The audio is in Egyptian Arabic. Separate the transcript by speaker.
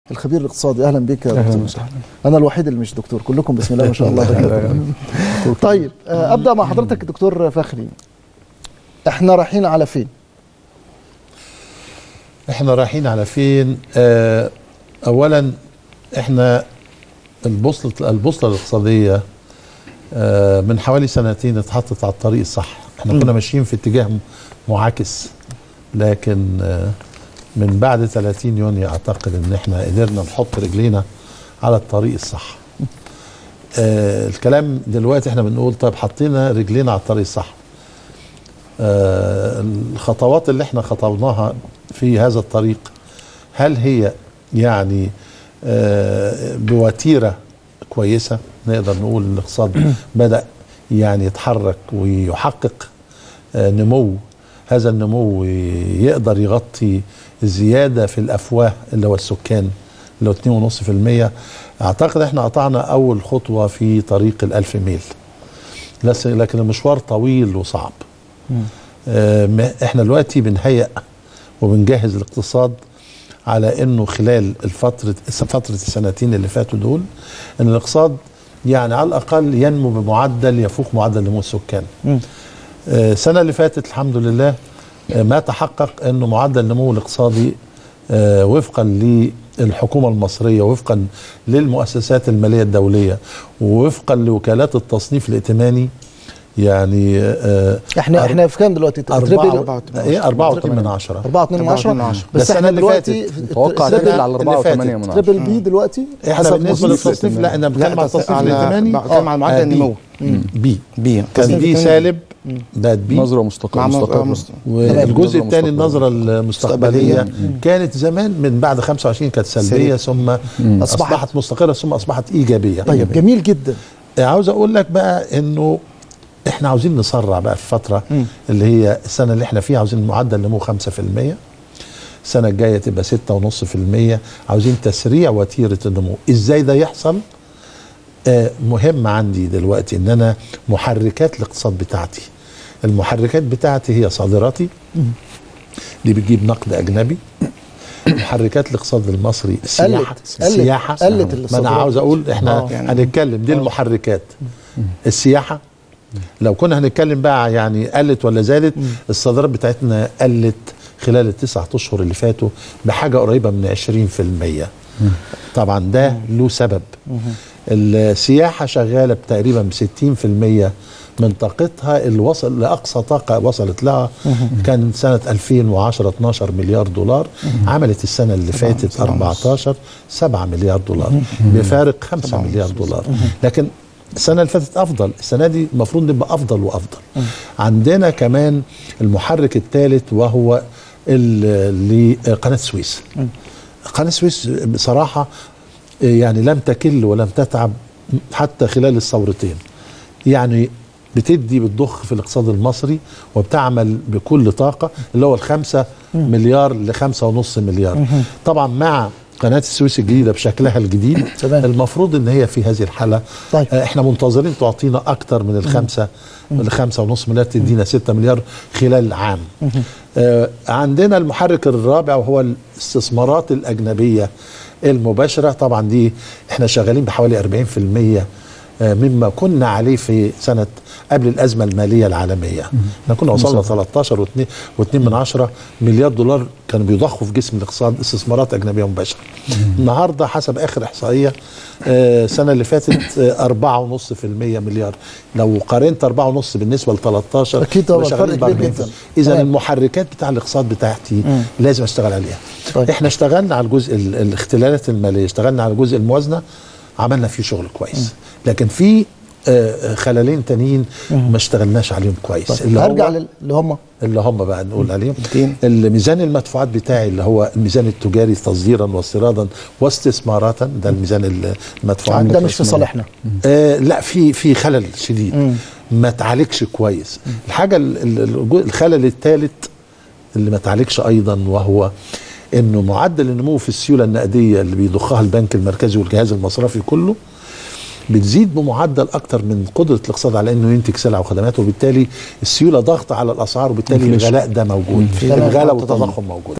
Speaker 1: الخبير الاقتصادي اهلا بك يا
Speaker 2: أهلاً
Speaker 1: دكتور
Speaker 2: وسهلاً.
Speaker 1: انا الوحيد اللي مش دكتور كلكم بسم الله ما شاء الله دكاترة. طيب آه، ابدا مع حضرتك دكتور فخري احنا رايحين على فين
Speaker 3: احنا رايحين على فين آه اولا احنا البوصله البوصله الاقتصاديه آه من حوالي سنتين اتحطت على الطريق الصح احنا كنا ماشيين في اتجاه معاكس لكن آه من بعد 30 يونيو اعتقد ان احنا قدرنا نحط رجلينا على الطريق الصح آه الكلام دلوقتي احنا بنقول طيب حطينا رجلينا على الطريق الصح آه الخطوات اللي احنا خطوناها في هذا الطريق هل هي يعني آه بوتيره كويسه نقدر نقول ان الاقتصاد بدا يعني يتحرك ويحقق آه نمو هذا النمو يقدر يغطي الزياده في الافواه اللي هو السكان اللي هو 2.5% اعتقد احنا قطعنا اول خطوه في طريق الألف ميل لس- لكن المشوار طويل وصعب آه، ما- احنا دلوقتي بنهيئ وبنجهز الاقتصاد على انه خلال الفتره فتره السنتين اللي فاتوا دول ان الاقتصاد يعني على الاقل ينمو بمعدل يفوق معدل نمو السكان.
Speaker 1: مم.
Speaker 3: آه، السنه اللي فاتت الحمد لله آه، ما تحقق انه معدل النمو الاقتصادي آه، وفقا للحكومه المصريه وفقا للمؤسسات الماليه الدوليه ووفقا لوكالات التصنيف الائتماني يعني آه،
Speaker 1: احنا
Speaker 3: أر-
Speaker 1: احنا في كام دلوقتي
Speaker 3: أربعة
Speaker 1: تريبل
Speaker 3: ايه 4 من عشرة
Speaker 1: 4 2 من 10
Speaker 2: 4.2
Speaker 1: بس
Speaker 3: بس
Speaker 1: احنا
Speaker 3: السنة اللي
Speaker 1: دلوقتي
Speaker 3: فاتت
Speaker 2: متوقع
Speaker 1: تريبل-
Speaker 2: تنزل على
Speaker 3: اللي
Speaker 2: 4
Speaker 3: فاتت.
Speaker 2: و8 من 10
Speaker 1: تريبل بي دلوقتي
Speaker 3: احنا
Speaker 1: حسب
Speaker 3: بالنسبه
Speaker 1: تصنيف
Speaker 3: للتصنيف لا انا بتكلم على التصنيف الائتماني
Speaker 4: بتكلم على معدل
Speaker 3: آه، بي.
Speaker 4: النمو
Speaker 3: بي
Speaker 4: بي
Speaker 3: كان بي سالب بقت بي
Speaker 2: نظره مستقره
Speaker 4: مع
Speaker 2: مستقره
Speaker 4: مست-
Speaker 3: والجزء
Speaker 2: نظرة
Speaker 3: الثاني
Speaker 2: مستقبلية.
Speaker 3: النظره المستقبليه كانت زمان من بعد 25 كانت سلبيه ثم اصبحت مستقره ثم اصبحت ايجابيه
Speaker 1: طيب جميل جدا
Speaker 3: عاوز اقول لك بقى انه احنا عاوزين نسرع بقى في الفتره اللي هي السنه اللي احنا فيها عاوزين معدل نمو 5% السنه الجايه تبقى 6.5% عاوزين تسريع وتيره النمو ازاي ده يحصل آه مهم عندي دلوقتي ان انا محركات الاقتصاد بتاعتي المحركات بتاعتي هي صادراتي دي بتجيب نقد اجنبي محركات الاقتصاد المصري السياحه
Speaker 1: قلت-
Speaker 3: السياحه
Speaker 1: قلت
Speaker 3: ما انا
Speaker 1: الصادرات.
Speaker 3: عاوز اقول احنا
Speaker 1: آه.
Speaker 3: هنتكلم دي المحركات السياحه لو كنا هنتكلم بقى يعني قلت ولا زادت الصادرات بتاعتنا قلت خلال التسعة اشهر اللي فاتوا بحاجه قريبه من 20% طبعا ده له سبب السياحه شغاله بتقريبا ب 60% من طاقتها اللي وصل لاقصى طاقه وصلت لها كان سنه 2010 12 مليار دولار عملت السنه اللي فاتت 14 7 مليار دولار بفارق 5 مليار دولار لكن السنه اللي فاتت افضل السنه دي المفروض نبقى افضل وافضل عندنا كمان المحرك الثالث وهو ال- لقناه السويس قناه السويس بصراحه يعني لم تكل ولم تتعب حتى خلال الثورتين يعني بتدي بتضخ في الاقتصاد المصري وبتعمل بكل طاقة اللي هو الخمسة مليار لخمسة ونص مليار طبعا مع قناة السويس الجديدة بشكلها الجديد
Speaker 1: تمام.
Speaker 3: المفروض ان هي في هذه الحالة
Speaker 1: طيب.
Speaker 3: آه، احنا منتظرين تعطينا اكتر من الخمسة الخمسة ونص مليار تدينا ستة مليار خلال عام آه، عندنا المحرك الرابع وهو الاستثمارات الأجنبية المباشرة طبعا دي احنا شغالين بحوالي 40% آه، مما كنا عليه في سنة قبل الأزمة المالية العالمية احنا كنا وصلنا 13 و2 و2 من عشرة مليار دولار كانوا بيضخوا في جسم الاقتصاد استثمارات أجنبية مباشرة النهاردة حسب آخر إحصائية آه، السنة اللي فاتت آه، 4.5% مليار لو قارنت 4.5 بالنسبة ل 13
Speaker 1: أكيد طبعا
Speaker 3: يبقى شغالين
Speaker 1: فرق كبير
Speaker 3: ب 40%.
Speaker 1: جدا.
Speaker 3: إذا
Speaker 1: تمام.
Speaker 3: المحركات بتاع الاقتصاد بتاعتي لازم اشتغل عليها
Speaker 1: طيب.
Speaker 3: احنا اشتغلنا على الجزء ال- الاختلالات الماليه اشتغلنا على جزء الموازنه عملنا فيه شغل كويس لكن في آه، خللين تانيين ما اشتغلناش عليهم كويس اللي
Speaker 1: هرجع
Speaker 3: هو
Speaker 1: لل- اللي هم
Speaker 3: اللي هم بقى نقول عليهم
Speaker 4: الدين.
Speaker 3: الميزان المدفوعات بتاعي اللي هو الميزان التجاري تصديرا واستيرادا واستثمارات ده الميزان المدفوعات
Speaker 1: ده مش في صالحنا
Speaker 3: آه لا في في خلل شديد ما تعالجش كويس الحاجه ال- ال- الجو- الخلل الثالث اللي ما تعالجش ايضا وهو انه معدل النمو في السيوله النقديه اللي بيضخها البنك المركزي والجهاز المصرفي كله بتزيد بمعدل اكتر من قدره الاقتصاد على انه ينتج سلع وخدمات وبالتالي السيوله ضغط على الاسعار وبالتالي الغلاء ده موجود
Speaker 1: تمام.
Speaker 3: الغلاء والتضخم موجود